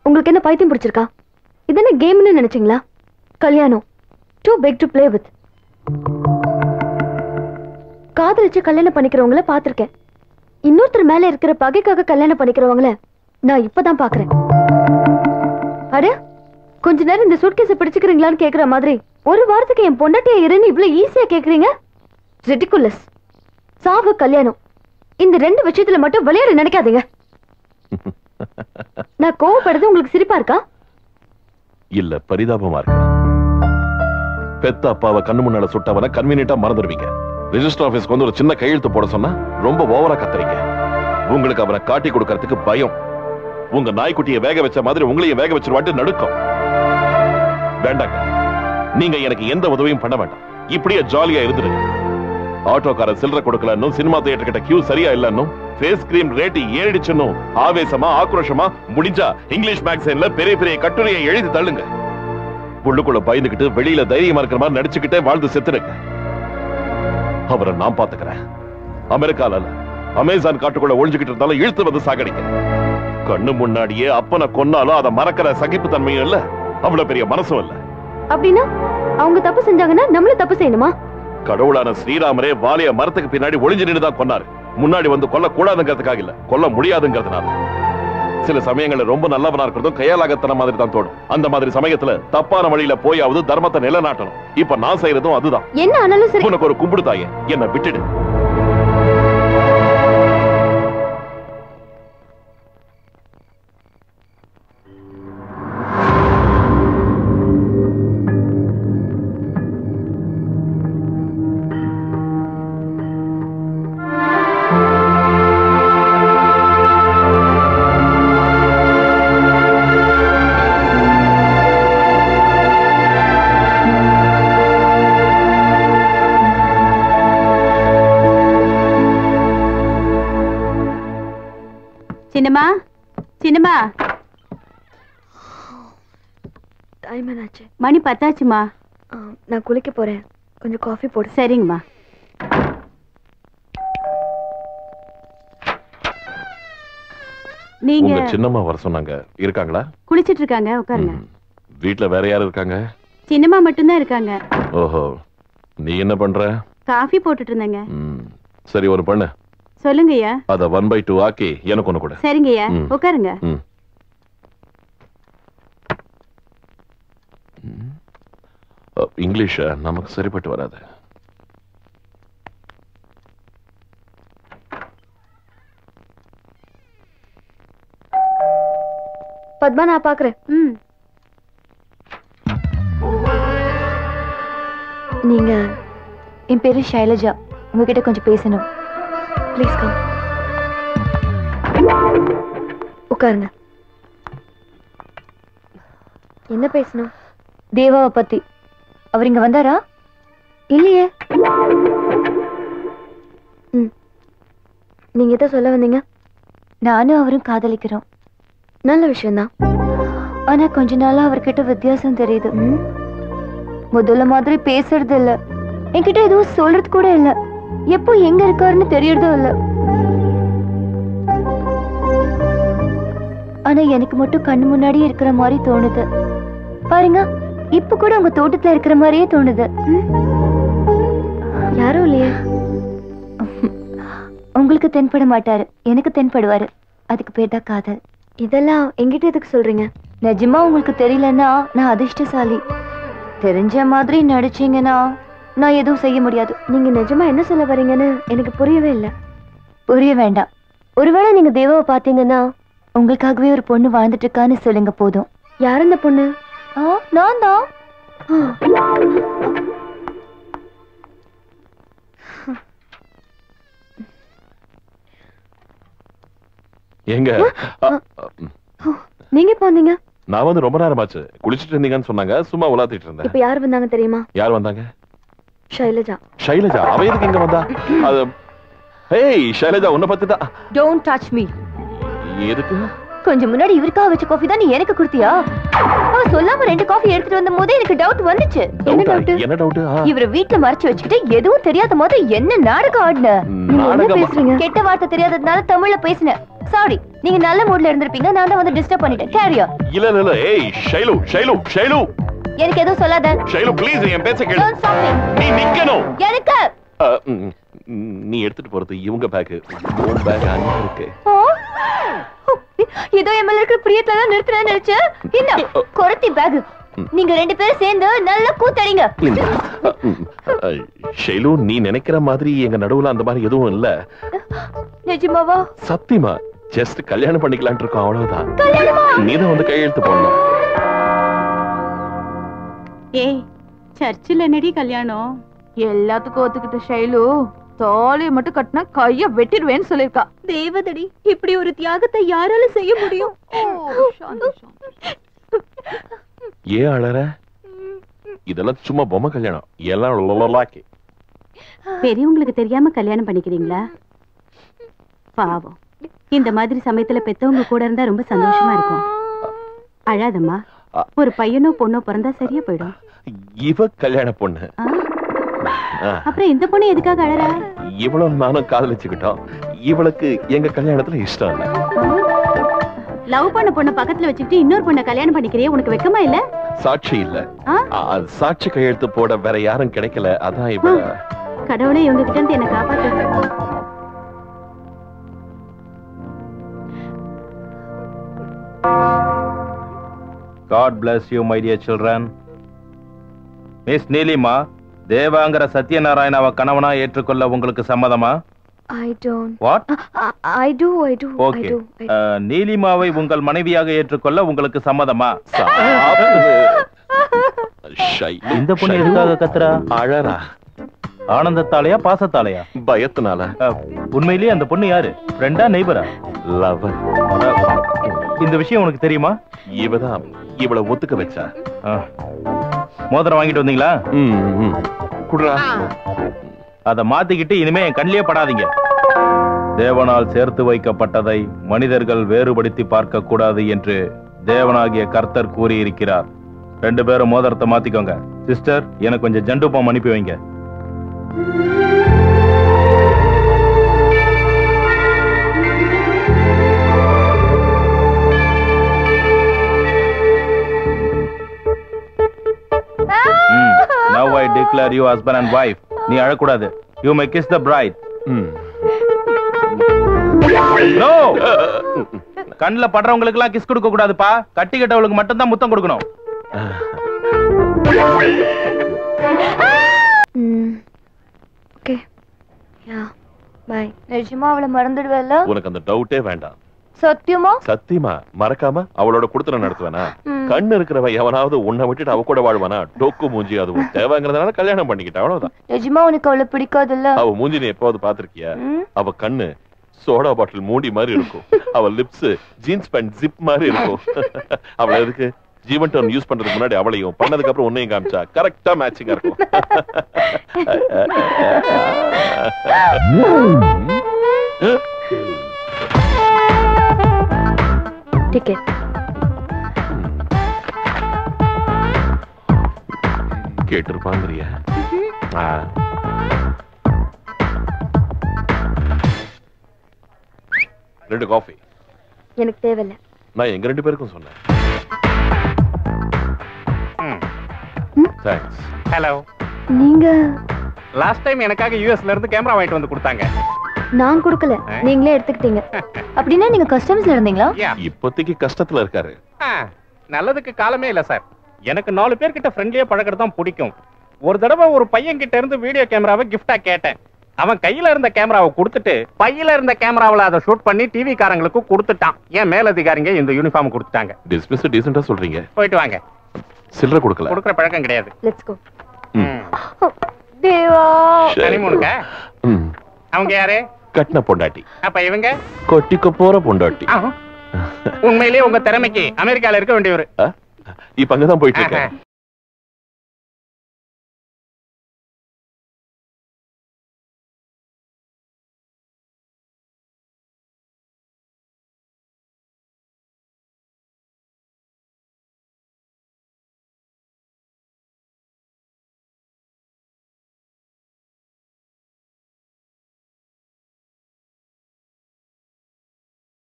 உங்களுக்கு என்ன பைத்தியம் பிடிச்சிருக்கா இது என்ன கேம்னு நினைச்சீங்களா கல்யாணம் too big to play with காதலிச்சு கல்யாணம் பண்ணிக்கிறவங்கள பார்த்திருக்கேன் இன்னொருத்தர் மேல இருக்கிற பகைக்காக கல்யாணம் பண்ணிக்கிறவங்கள நான் இப்பதான் பாக்குறேன் அட கொஞ்ச நேரம் இந்த சூட்கேஸை பிடிச்சுக்கிறீங்களான்னு கேக்குற மாதிரி ஒரு வாரத்துக்கு என் பொண்டாட்டியா இருன்னு இவ்வளவு ஈஸியா கேக்குறீங்க ரிடிகுலஸ் சாவு கல்யாணம் இந்த ரெண்டு விஷயத்துல மட்டும் விளையாட நினைக்காதீங்க நான் கோவப்படுறது உங்களுக்கு சிரிப்பா இருக்கா இல்ல பரிதாபமா இருக்கு பெத்த அப்பாவை கண்ணு முன்னால சுட்டவன கன்வீனியன்ட்டா மறந்துடுவீங்க ரெஜிஸ்டர் ஆபீஸ்க்கு வந்து ஒரு சின்ன கையெழுத்து போட சொன்னா ரொம்ப ஓவரா கத்துறீங்க உங்களுக்கு அவனை காட்டி கொடுக்கறதுக்கு பயம் உங்க நாய்க்குட்டியை வேக வச்ச மாதிரி உங்களையும் வேக வச்சிருவாட்டு நடுக்கம் வேண்டாங்க நீங்க எனக்கு எந்த உதவியும் பண்ண வேண்டாம் இப்படியே ஜாலியா இருந்துருங்க ஆட்டோக்காரன் சில்லற கொடுக்கலன்னும் சினிமா தியேட்டர் கிட்ட கியூ சரியா இல்லன்னும் ஃபேஸ் கிரீம் ரேட் ஏறிடுச்சுன்னும் ஆவேசமா ஆக்ரோஷமா முடிஞ்சா இங்கிலீஷ் மேக்சின்ல பெரிய பெரிய கட்டுரையை எழுதி தள்ளுங்க உள்ளுக்குள்ள பயந்துகிட்டு வெளியில தைரியமா இருக்கிற மாதிரி நடிச்சுக்கிட்டே வாழ்ந்து செத்துருங்க அவரை நான் பாத்துக்கிறேன் அமெரிக்கால இல்ல, அமேசான் காட்டுக்குள்ள ஒளிஞ்சுக்கிட்டு இருந்தாலும் இழுத்து வந்து சாகடிக்க கண்ணு முன்னாடியே அப்பனை கொன்னாலும் அதை மறக்கிற சகிப்பு தன்மையும் இல்ல அவ்வளவு பெரிய மனசும் இல்ல அப்படின்னா அவங்க தப்பு செஞ்சாங்கன்னா நம்மளும் தப்பு செய்யணுமா கடவுளான ஸ்ரீராமரே வாலிய மரத்துக்கு பின்னாடி ஒளிஞ்சு நின்று தான் கொன்னாரு முன்னாடி வந்து கொல்ல கூடாதுங்கிறதுக்காக இல்ல கொல்ல முடியாதுங்கிறதுனால சில சமயங்கள்ல ரொம்ப நல்லவனா இருக்கிறதும் கையாலாகத்தன மாதிரி தான் தோணும் அந்த மாதிரி சமயத்துல தப்பான வழியில போயாவது தர்மத்தை நிலைநாட்டணும் இப்ப நான் செய்யறதும் அதுதான் என்ன ஆனாலும் சரி உனக்கு ஒரு கும்பிடு தாயே என்ன விட்டுடு சின்னம்மா சின்னம்மா டைம் என்னாச்சு மணி பத்தாச்சுமா ஆ, நான் குளிக்க போறேன் கொஞ்சம் காஃபி போடு சரிங்கம்மா நீங்க உங்க சின்னம்மா வர சொன்னாங்க இருக்காங்களா குளிச்சிட்டு இருக்காங்க உட்காருங்க ம். வீட்ல வேற யாரும் இருக்காங்க சின்னம்மா மட்டும்தான் இருக்காங்க ஓஹோ நீ என்ன பண்ற காஃபி போட்டுட்டு இருந்தேங்க ம். சரி ஒரு பண்ணு சொல்லுங்கய்யா அத ஒன் பை டூ ஆக்கி எனக்கு ஒண்ணு கூட சரிங்கய்யா ம். உட்காருங்க ம். ம். அ, இங்கிலீஷ் நமக்கு சரிப்பட்டு வராது பத்மா நான் பாக்குறேன் ம் நீங்க என் பேரு ஷைலஜா உங்ககிட்ட கொஞ்சம் பேசணும் ப்ளீஸ் கம் உட்காருங்க என்ன பேசணும் தேவாவை பத்தி அவர் இங்க வந்தாரா இல்லையே ம் நீங்க எதை சொல்ல வந்தீங்க நானும் அவரும் காதலிக்கிறோம் நல்ல விஷயம்தான் ஆனா கொஞ்ச நாளா அவர்கிட்ட வித்தியாசம் தெரியுது ம் முதல்ல மாதிரி பேசுறது இல்ல என்கிட்ட எதுவும் சொல்றது கூட இல்ல எப்போ எங்க இருக்காருன்னு தெரியறதும் இல்ல ஆனா எனக்கு மட்டும் கண்ணு முன்னாடியே இருக்கிற மாதிரி தோணுது பாருங்க இப்ப கூட உங்க தோட்டத்துல இருக்கிற மாதிரியே தோணுது ம்? யாரும் இல்லையே உங்களுக்கு தென்பட மாட்டாரு எனக்கு தென்படுவாரு அதுக்கு பேர் தான் காதல் இதெல்லாம் எங்கிட்ட எதுக்கு சொல்றீங்க நிஜமா உங்களுக்கு தெரியலன்னா நான் அதிர்ஷ்டசாலி தெரிஞ்ச மாதிரி நடிச்சீங்கன்னா நான் எதுவும் செய்ய முடியாது நீங்க நிஜமா என்ன சொல்ல வரீங்கன்னு எனக்கு புரியவே இல்லை புரிய வேண்டாம் ஒருவேளை நீங்க தேவாவை பார்த்தீங்கன்னா உங்களுக்காகவே ஒரு பொண்ணு வாழ்ந்துட்டு இருக்கான்னு சொல்லுங்க போதும் யார் இந்த பொண்ணு ஆ நான் தான் எங்க அ, அ, நீங்க எப்போ வந்தீங்க நான் வந்து ரொம்ப நேரமாச்சு குளிச்சிட்டு இருந்தீங்கன்னு சொன்னாங்க சும்மா உலாத்திட்டு இருந்தேன் இப்ப யார் வந்தாங்க தெரியுமா யார் வந்தாங்க ஷைலஜா ஷைலஜா அவ எதுக்கு இங்க வந்தா அது ஏய் ஷைலஜா உன்னை பத்தி தான் டோன்ட் டச் மீ எதுக்கு கொஞ்சம் முன்னாடி இவருக்காக வச்ச காஃபி தான் நீ எனக்கு கொடுத்தியா அவ சொல்லாம ரெண்டு காஃபி எடுத்துட்டு வந்த போதே எனக்கு டவுட் வந்துச்சு டவுட்டா doubt? என்ன டவுட் இவர வீட்ல மறைச்சு வச்சுக்கிட்டு எதுவும் தெரியாத மாதிரி என்ன நாடகம் ஆடின நீங்க என்ன நாடகம் பேசுறீங்க கெட்ட வார்த்தை தெரியாததுனால தமிழ்ல பேசினேன் சாரி நீங்க நல்ல மூட்ல இருந்திருப்பீங்க நான் தான் வந்து டிஸ்டர்ப் பண்ணிட்டேன் கேரியர் இல்ல இல்ல இல்ல ஏய் ஷைலு ஷைலு ஷைலு எனக்கு எதுவும் சொல்லாத ஷைலு ப்ளீஸ் என் பேச்ச கேளு Don't stop me. நீ நிக்கணும் எனக்கு அ, ம், ம், நீ எடுத்துட்டு போறது இவங்க பேக் உன் பேக் அங்க இருக்கு ஓ. ஏதோ என் மேல இருக்கிற பிரியத்துல தான் நிறுத்துறேன்னு நினைச்சேன் என்ன குரத்தி பேக் நீங்க ரெண்டு பேரும் சேர்ந்து நல்லா கூத்தடிங்க இந்த, அ, ம், அ, ஷைலு நீ நினைக்கிற மாதிரி எங்க நடுவுல அந்த மாதிரி எதுவும் இல்ல நிஜமாவா சத்தியமா ஜஸ்ட் கல்யாணம் பண்ணிக்கலாம்னு இருக்கோம் அவ்வளவுதான் கல்யாணமா நீதான் வந்து கையெழுத்து போடணும் ஏய் சர்ச்சில் என்னடி கல்யாணம் எல்லாத்துக்கும் ஒத்துக்கிட்ட ஷைலு தாலியை மட்டும் கட்டினா கைய வெட்டிடுவேன்னு சொல்லிருக்கா தேவதடி இப்படி ஒரு தியாகத்தை யாரால செய்ய முடியும் ஏன் அழற இதெல்லாம் சும்மா பொம்மை கல்யாணம் எல்லாம் லொலலாக்கி. பெரியவங்களுக்கு தெரியாம கல்யாணம் பண்ணிக்கிறீங்களா பாவம் இந்த மாதிரி சமயத்துல பெத்தவங்க கூட இருந்தா ரொம்ப சந்தோஷமா இருக்கும் அழாதம்மா ஒரு பையனோ பொண்ணோ பிறந்தா சரியா போயிடும் இவ கல்யாண பொண்ணு ஆ? ஆ, அப்புறம் இந்த பொண்ணு எதுக்காக அழறா இவளும் நானும் காதலிச்சுக்கிட்டோம் இவளுக்கு எங்க கல்யாணத்துல இஷ்டம் இல்ல லவ் பண்ண பொண்ணை பக்கத்துல வச்சுக்கிட்டு இன்னொரு பொண்ணை கல்யாணம் பண்ணிக்கிறியே உனக்கு வெக்கமா இல்ல சாட்சி இல்ல ஆ? ஆ, சாட்சி கையெழுத்து போட வேற யாரும் கிடைக்கல அதான் இவ கடவுளே இவங்க கிட்ட இருந்து என்ன காப்பாத்து God bless you my dear children miss Neelima Devangara சத்யநாராயணாவை கணவனா ஏற்றுக்கொள்ள உங்களுக்கு சம்மதமா I don't what I do I do I okay do நீலிமாவை உங்கள் மனைவியாக ஏற்றுக்கொள்ள உங்களுக்கு சம்மதமா ஷைலு, இந்த பொண்ணு ஷைலு, எதுக்காக கத்துறா அழறா ஆனந்தத்தாலையா பாசத்தாலையா பயத்தினால அஹ், உண்மையிலேயே அந்த பொண்ணு யாரு ஃப்ரெண்டா நெய்பரா லவர் இந்த விஷயம் உனக்கு தெரியுமா இவதான் இவளை ஒத்துக்க வச்சா அஹ். மோதிரம் வாங்கிட்டு வந்தீங்களா ம், ம். குடுறா அதை மாத்திக்கிட்டு இனிமே என் கண்ணிலே படாதீங்க தேவனால் சேர்த்து வைக்கப்பட்டதை மனிதர்கள் வேறுபடுத்தி பார்க்க கூடாது என்று தேவனாகிய கர்த்தர் கூறியிருக்கிறார் ரெண்டு பேரும் மோதிரத்தை மாத்திக்கோங்க சிஸ்டர் எனக்கு கொஞ்சம் ஜண்டுப்பம் அனுப்பி வைங்க now I declare you husband and wife நீ அழக்கூடாது you may kiss the bride hmm. No கண்ணுல படுறவங்களுக்கு எல்லாம் கிஸ் கொடுக்க கூடாதுப்பா கட்டி கட்டவளுக்கு மட்டும் தான் முத்தம் கொடுக்கணும் ஓகே யா பை நிஜமா அவளை மறந்துடுவேல உனக்கு அந்த டவுட்டே வேண்டாம் சத்தியமா சத்தியமா மறக்காம அவளோட குடுத்தன நடத்துவேனா கண்ணு இருக்கிறவ எவனாவது உன்னை விட்டுட்டு அவ கூட வாழ்வானா டோக்கு மூஞ்சி அதுவும் தேவைங்கிறதுனால கல்யாணம் பண்ணிக்கிட்டா அவ்வளவுதான் நிஜமா உனக்கு அவளை பிடிக்காதுல்ல அவ மூஞ்சி நீ எப்பாவது பாத்திருக்கியா ம். அவ கண்ணு சோடா பாட்டில் மூடி மாதிரி இருக்கும் அவ லிப்ஸ் ஜீன்ஸ் பேண்ட் ஜிப் மாதிரி இருக்கும் அவள எதுக்கு ஜீவன் டர்ன் யூஸ் பண்றதுக்கு முன்னாடி அவளையும் பண்ணதுக்கு அப்புறம் உன்னையும் காமிச்சா கரெக்டா மேட்சிங்கா இருக்கும் டிக்கெட் கேட்டிருப்பாங்கறியா ஆ. ரெண்டு காஃபி எனக்கு தேவையில்ல நான் எங்க ரெண்டு பேருக்கும் சொன்னேன் தேங்க்ஸ் ஹலோ நீங்க லாஸ்ட் டைம் எனக்காக யூஎஸ்ல இருந்து கேமரா வாங்கிட்டு வந்து கொடுத்தாங்க நான் கொடுக்கல நீங்களே எடுத்துக்கிட்டீங்க அப்படின்னா நீங்க கஸ்டம்ஸ்ல இருந்தீங்களா யா இப்போதைக்கு கஷ்டத்துல இருக்காரு நல்லதுக்கு காலமே இல்ல சார் எனக்கு நாலு பேர்கிட்ட ஃப்ரெண்ட்லியா பழகிறது தான் பிடிக்கும் ஒரு தடவை ஒரு பையன் கிட்ட இருந்து வீடியோ கேமராவை கிஃப்டா கேட்டேன் அவன் கையில இருந்த கேமராவை கொடுத்துட்டு பையில இருந்த கேமராவில் அதை ஷூட் பண்ணி டிவி காரங்களுக்கு கொடுத்துட்டான் ஏன் மேலதிகாரிங்க இந்த யூனிஃபார்ம் கொடுத்துட்டாங்க டிஸ்மிஸ் டீசெண்டா சொல்றீங்க போயிட்டு வாங்க சில்லறை கொடுக்கல கொடுக்குற பழக்கம் கிடையாது லெட்ஸ் கோ ம். தேவா சரி. கனிமூனுக்க ம். அவங்க யாரு கட்டின பொண்டாட்டி அப்ப இவங்க கொட்டிக்க போற பொண்டாட்டி ஆஹா. உண்மையிலேயே உங்க திறமைக்கு அமெரிக்கால இருக்க வேண்டியவர் ஆ? இப்ப அங்கதான் போயிட்டு இருக்கேன்